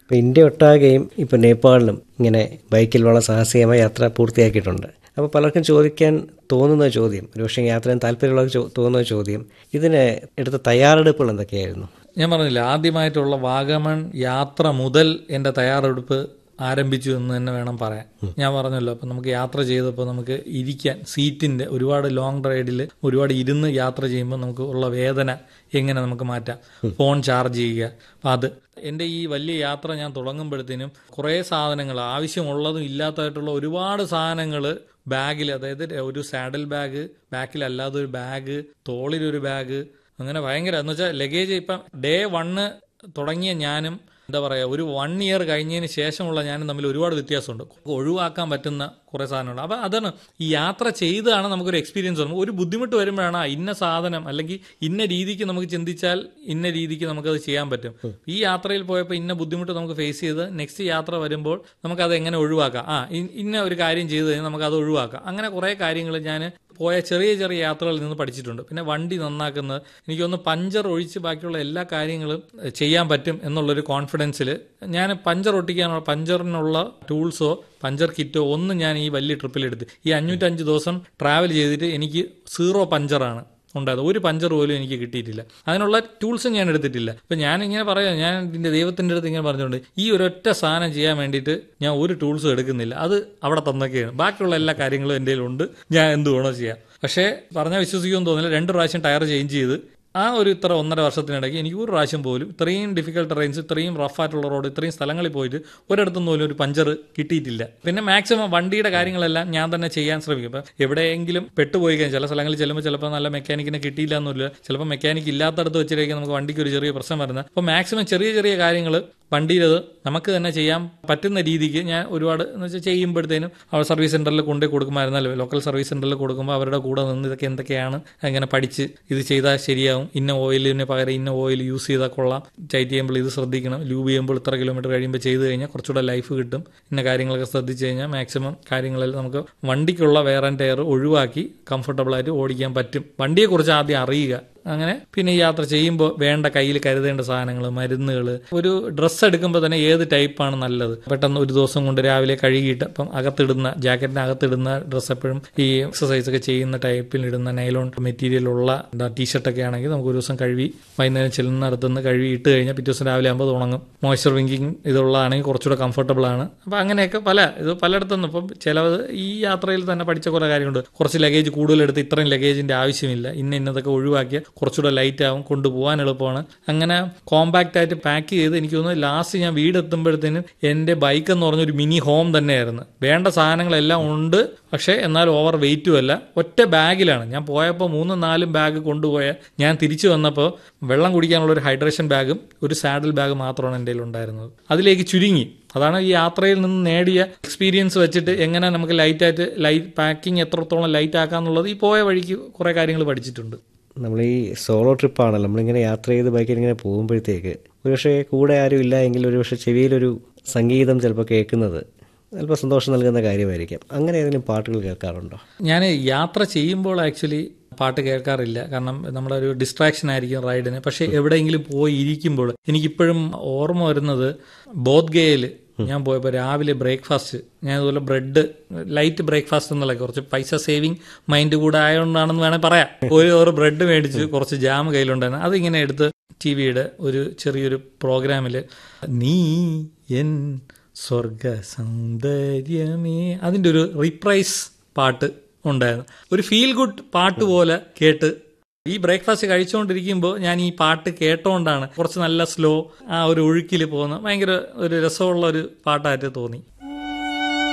ഇപ്പോൾ ഇന്ത്യ ഒട്ടാകെയും ഇപ്പോൾ നേപ്പാളിലും ഇങ്ങനെ ബൈക്കിൽ വളരെ സാഹസികമായ യാത്ര പൂർത്തിയാക്കിയിട്ടുണ്ട് അപ്പോൾ പലർക്കും ചോദിക്കാൻ തോന്നുന്ന ചോദ്യം ഒരുപക്ഷെ യാത്രയും താല്പര്യമുള്ള ചോ- തോന്നുന്ന ചോദ്യം ഇതിന് എടുത്ത തയ്യാറെടുപ്പുകൾ എന്തൊക്കെയായിരുന്നു ഞാൻ പറഞ്ഞില്ല ആദ്യമായിട്ടുള്ള വാഗമൺ യാത്ര മുതൽ എൻ്റെ തയ്യാറെടുപ്പ് ആരംഭിച്ചു എന്ന് തന്നെ വേണം പറയാൻ ഞാൻ പറഞ്ഞല്ലോ അപ്പം നമുക്ക് യാത്ര ചെയ്തപ്പോൾ നമുക്ക് ഇരിക്കാൻ സീറ്റിന്റെ ഒരുപാട് ലോങ് റൈഡിൽ ഒരുപാട് ഇരുന്ന് യാത്ര ചെയ്യുമ്പോൾ നമുക്ക് ഉള്ള വേദന എങ്ങനെ നമുക്ക് മാറ്റാം ഫോൺ ചാർജ് ചെയ്യുക അപ്പം അത് എൻ്റെ ഈ വലിയ യാത്ര ഞാൻ തുടങ്ങുമ്പോഴത്തേനും കുറേ സാധനങ്ങൾ ആവശ്യമുള്ളതും ഇല്ലാത്തതായിട്ടുള്ള ഒരുപാട് സാധനങ്ങൾ ബാഗിൽ അതായത് ഒരു സാഡൽ ബാഗ് ബാക്കിലല്ലാതെ ഒരു ബാഗ് തോളിലൊരു ബാഗ് അങ്ങനെ ഭയങ്കര എന്ന് വെച്ചാൽ ലഗേജ് ഇപ്പം ഡേ വണ്ണ് തുടങ്ങിയ ഞാനും എന്താ പറയാ ഒരു വൺ ഇയർ കഴിഞ്ഞതിന് ശേഷമുള്ള ഞാനും തമ്മിൽ ഒരുപാട് വ്യത്യാസമുണ്ട് ഒഴിവാക്കാൻ പറ്റുന്ന കുറെ സാധനങ്ങൾ അപ്പൊ അതാണ് ഈ യാത്ര ചെയ്താണ് നമുക്കൊരു എക്സ്പീരിയൻസ് വരും ഒരു ബുദ്ധിമുട്ട് വരുമ്പോഴാണ് ആ ഇന്ന സാധനം അല്ലെങ്കിൽ ഇന്ന രീതിക്ക് നമുക്ക് ചിന്തിച്ചാൽ ഇന്ന രീതിക്ക് നമുക്കത് ചെയ്യാൻ പറ്റും ഈ യാത്രയിൽ പോയപ്പോൾ ഇന്ന ബുദ്ധിമുട്ട് നമുക്ക് ഫേസ് ചെയ്ത് നെക്സ്റ്റ് യാത്ര വരുമ്പോൾ നമുക്കത് എങ്ങനെ ഒഴിവാക്കാം ആ ഇ- ഇന്ന ഒരു കാര്യം ചെയ്ത് കഴിഞ്ഞാൽ നമുക്കത് ഒഴിവാക്കാം അങ്ങനെ കുറെ കാര്യങ്ങൾ ഞാൻ പോയ ചെറിയ ചെറിയ യാത്രകളിൽ നിന്ന് പഠിച്ചിട്ടുണ്ട് പിന്നെ വണ്ടി നന്നാക്കുന്നത് എനിക്കൊന്ന് പഞ്ചർ ഒഴിച്ച് ബാക്കിയുള്ള എല്ലാ കാര്യങ്ങളും ചെയ്യാൻ പറ്റും എന്നുള്ളൊരു കോൺഫിഡൻസിൽ ഞാൻ പഞ്ചർ ഒട്ടിക്കാനുള്ള പഞ്ചറിനുള്ള ടൂൾസോ പഞ്ചർ കിറ്റോ ഒന്നും ഞാൻ ഈ വലിയ ട്രിപ്പിൽ എടുത്ത് ഈ അഞ്ഞൂറ്റഞ്ച് ദിവസം ട്രാവൽ ചെയ്തിട്ട് എനിക്ക് സീറോ പഞ്ചറാണ് ഉണ്ടായത് ഒരു പഞ്ചർ പോലും എനിക്ക് കിട്ടിയിട്ടില്ല അതിനുള്ള ടൂൾസും ഞാൻ എടുത്തിട്ടില്ല അപ്പൊ ഞാൻ ഇങ്ങനെ പറയാം ഞാൻ ഇതിന്റെ ദൈവത്തിന്റെ അടുത്ത് ഇങ്ങനെ പറഞ്ഞുകൊണ്ട് ഈ ഒരൊറ്റ സാധനം ചെയ്യാൻ വേണ്ടിയിട്ട് ഞാൻ ഒരു ടൂൾസും എടുക്കുന്നില്ല അത് അവിടെ തന്നൊക്കെയാണ് ബാക്കിയുള്ള എല്ലാ കാര്യങ്ങളും എൻ്റെ ഉണ്ട് ഞാൻ എന്ത് വേണോ ചെയ്യാം പക്ഷേ പറഞ്ഞാൽ വിശ്വസിക്കുമെന്ന് തോന്നില്ല രണ്ട് പ്രാവശ്യം ടയർ ചേഞ്ച് ചെയ്ത് ആ ഒരു ഇത്ര ഒന്നര വർഷത്തിനിടയ്ക്ക് എനിക്ക് ഒരു പ്രാവശ്യം പോലും ഇത്രയും ഡിഫിക്കൽട്ട് ടെറൈൻസ് ഇത്രയും റഫ് ആയിട്ടുള്ള റോഡ് ഇത്രയും സ്ഥലങ്ങളിൽ പോയിട്ട് ഒരിടത്തും പോലും ഒരു പഞ്ചർ കിട്ടിയിട്ടില്ല പിന്നെ മാക്സിമം വണ്ടിയുടെ കാര്യങ്ങളെല്ലാം ഞാൻ തന്നെ ചെയ്യാൻ ശ്രമിക്കും ഇപ്പം എവിടെയെങ്കിലും പെട്ടുപോയി കഴിഞ്ഞാൽ ചില സ്ഥലങ്ങളിൽ ചെല്ലുമ്പോൾ ചിലപ്പോൾ നല്ല മെക്കാനിക്കിനെ കിട്ടിയില്ല എന്നില്ല ചിലപ്പോൾ മെക്കാനിക്ക് ഇല്ലാത്തടത്ത് വെച്ചിരിക്കും നമുക്ക് വണ്ടിക്ക് ഒരു ചെറിയ പ്രശ്നം വരുന്നത് അപ്പോൾ മാക്സിമം ചെറിയ ചെറിയ കാര്യങ്ങൾ വണ്ടിയിലത് നമുക്ക് തന്നെ ചെയ്യാൻ പറ്റുന്ന രീതിക്ക് ഞാൻ ഒരുപാട് എന്ന് വെച്ചാൽ ചെയ്യുമ്പോഴത്തേനും അവർ സർവീസ് സെന്ററിൽ കൊണ്ടുപോയി കൊടുക്കുമായിരുന്നല്ലോ ലോക്കൽ സർവീസ് സെന്ററിൽ കൊടുക്കുമ്പോൾ അവരുടെ കൂടെ നിന്ന് ഇതൊക്കെ എന്തൊക്കെയാണ് അങ്ങനെ പഠിച്ച് ഇത് ചെയ്താൽ ശരിയാവും ഇന്ന ഓയിലിന് പകരം ഇന്ന ഓയിൽ യൂസ് ചെയ്താൽ കൊള്ളാം ടൈറ്റ് ചെയ്യുമ്പോൾ ഇത് ശ്രദ്ധിക്കണം ലൂബ് ചെയ്യുമ്പോൾ ഇത്ര കിലോമീറ്റർ കഴിയുമ്പോൾ ചെയ്ത് കഴിഞ്ഞാൽ കുറച്ചുകൂടെ ലൈഫ് കിട്ടും ഇന്ന കാര്യങ്ങളൊക്കെ ശ്രദ്ധിച്ചു കഴിഞ്ഞാൽ മാക്സിമം കാര്യങ്ങളിൽ നമുക്ക് വണ്ടിക്കുള്ള വെയർ ആൻഡ് ടയർ ഒഴിവാക്കി കംഫർട്ടബിൾ ആയിട്ട് ഓടിക്കാൻ പറ്റും വണ്ടിയെക്കുറിച്ച് ആദ്യം അറിയുക അങ്ങനെ പിന്നെ ഈ യാത്ര ചെയ്യുമ്പോൾ വേണ്ട കയ്യിൽ കരുതേണ്ട സാധനങ്ങൾ മരുന്നുകൾ ഒരു ഡ്രസ്സ് എടുക്കുമ്പോൾ തന്നെ ഏത് ടൈപ്പാണ് നല്ലത് പെട്ടെന്ന് ഒരു ദിവസം കൊണ്ട് രാവിലെ കഴുകിയിട്ട് അപ്പം അകത്തിടുന്ന ജാക്കറ്റിന് അകത്തിടുന്ന ഡ്രസ്സ് എപ്പോഴും ഈ എക്സസൈസ് ഒക്കെ ചെയ്യുന്ന ടൈപ്പിൽ ഇടുന്ന നൈലോൺ മെറ്റീരിയൽ ഉള്ള എന്താ ടീഷർട്ടൊക്കെ ആണെങ്കിൽ നമുക്ക് ഒരു ദിവസം കഴുകി വൈകുന്നേരം ചെല്ലുന്നിടത്തുനിന്ന് കഴുകി ഇട്ട് കഴിഞ്ഞാൽ പിറ്റേ ദിവസം രാവിലെ ആകുമ്പോൾ അത് ഉണങ്ങും മോയ്സ്ചർ വിങ്കിങ് ഇതുള്ളതാണെങ്കിൽ കുറച്ചുകൂടെ കംഫർട്ടബിൾ ആണ് അപ്പം അങ്ങനെയൊക്കെ പല ഇത് പലയിടത്തുനിന്ന് ഇപ്പം ചിലത് ഈ യാത്രയിൽ തന്നെ പഠിച്ച കുറേ കാര്യമുണ്ട് കുറച്ച് ലഗേജ് കൂടുതലെടുത്ത് ഇത്രയും ലഗേജിന്റെ ആവശ്യമില്ല ഇന്ന ഇന്നതൊക്കെ ഒഴിവാക്കിയ കുറച്ചുകൂടെ ലൈറ്റ് ആവും കൊണ്ടുപോകാൻ എളുപ്പമാണ് അങ്ങനെ കോമ്പാക്റ്റ് ആയിട്ട് പാക്ക് ചെയ്ത് എനിക്ക് തോന്നുന്നു ലാസ്റ്റ് ഞാൻ വീടെത്തുമ്പോഴത്തേനും എൻ്റെ ബൈക്ക് എന്ന് പറഞ്ഞ ഒരു മിനി ഹോം തന്നെയായിരുന്നു വേണ്ട സാധനങ്ങളെല്ലാം ഉണ്ട് പക്ഷേ എന്നാൽ ഓവർ വെയിറ്റും അല്ല ഒറ്റ ബാഗിലാണ് ഞാൻ പോയപ്പോൾ മൂന്നും നാലും ബാഗ് കൊണ്ടുപോയ ഞാൻ തിരിച്ചു വന്നപ്പോൾ വെള്ളം കുടിക്കാനുള്ള ഒരു ഹൈഡ്രേഷൻ ബാഗും ഒരു സാഡിൽ ബാഗ് മാത്രമാണ് എൻ്റെ കയ്യിൽ ഉണ്ടായിരുന്നത് അതിലേക്ക് ചുരുങ്ങി അതാണ് ഈ യാത്രയിൽ നിന്ന് നേടിയ എക്സ്പീരിയൻസ് വെച്ചിട്ട് എങ്ങനെ നമുക്ക് ലൈറ്റായിട്ട് ലൈറ്റ് പാക്കിംഗ് എത്രത്തോളം ലൈറ്റ് ആക്കാന്നുള്ളത് ഈ പോയ വഴിക്ക് കുറേ കാര്യങ്ങൾ പഠിച്ചിട്ടുണ്ട് നമ്മൾ ഈ സോളോ ട്രിപ്പാണല്ലോ നമ്മളിങ്ങനെ യാത്ര ചെയ്ത് ബൈക്കിൽ ഇങ്ങനെ പോകുമ്പോഴത്തേക്ക് ഒരുപക്ഷെ കൂടെ ആരും ഇല്ല എങ്കിൽ ഒരുപക്ഷെ ചെവിയിലൊരു സംഗീതം ചിലപ്പോൾ കേൾക്കുന്നത് ചിലപ്പോൾ സന്തോഷം നൽകുന്ന കാര്യമായിരിക്കാം അങ്ങനെ ഏതെങ്കിലും പാട്ടുകൾ കേൾക്കാറുണ്ടോ ഞാൻ യാത്ര ചെയ്യുമ്പോൾ ആക്ച്വലി പാട്ട് കേൾക്കാറില്ല കാരണം നമ്മുടെ ഒരു ഡിസ്ട്രാക്ഷൻ ആയിരിക്കും റൈഡിന് പക്ഷെ എവിടെയെങ്കിലും പോയി ഇരിക്കുമ്പോൾ എനിക്കിപ്പോഴും ഓർമ്മ വരുന്നത് ബോധ്ഗയയിൽ ഞാൻ പോയപ്പോൾ രാവിലെ ബ്രേക്ക്ഫാസ്റ്റ് ഞാൻ ഇതുപോലെ ബ്രെഡ് ലൈറ്റ് ബ്രേക്ക്ഫാസ്റ്റ് എന്നുള്ള കുറച്ച് പൈസ സേവിങ് മൈൻഡ് കൂടെ ആയതുകൊണ്ടാണെന്ന് വേണേൽ പറയാം ഒരു ഒരു ബ്രെഡ് മേടിച്ച് കുറച്ച് ജാം കയ്യിലുണ്ടായിരുന്നു അതിങ്ങനെ എടുത്ത് ടി വിയുടെ ഒരു ചെറിയൊരു പ്രോഗ്രാമിൽ നീ എൻ സ്വർഗ സൗന്ദര്യമേ അതിൻ്റെ ഒരു റീപ്രൈസ് പാട്ട് ഉണ്ടായിരുന്നു ഒരു ഫീൽ ഗുഡ് പാട്ട് പോലെ കേട്ട് ഈ ബ്രേക്ക്ഫാസ്റ്റ് കഴിച്ചുകൊണ്ടിരിക്കുമ്പോൾ ഞാൻ ഈ പാട്ട് കേട്ടോണ്ടാണ് കുറച്ച് നല്ല സ്ലോ ആ ഒരു ഒഴുക്കിൽ പോകുന്ന ഭയങ്കര ഒരു രസമുള്ള ഒരു പാട്ടായിട്ട് തോന്നി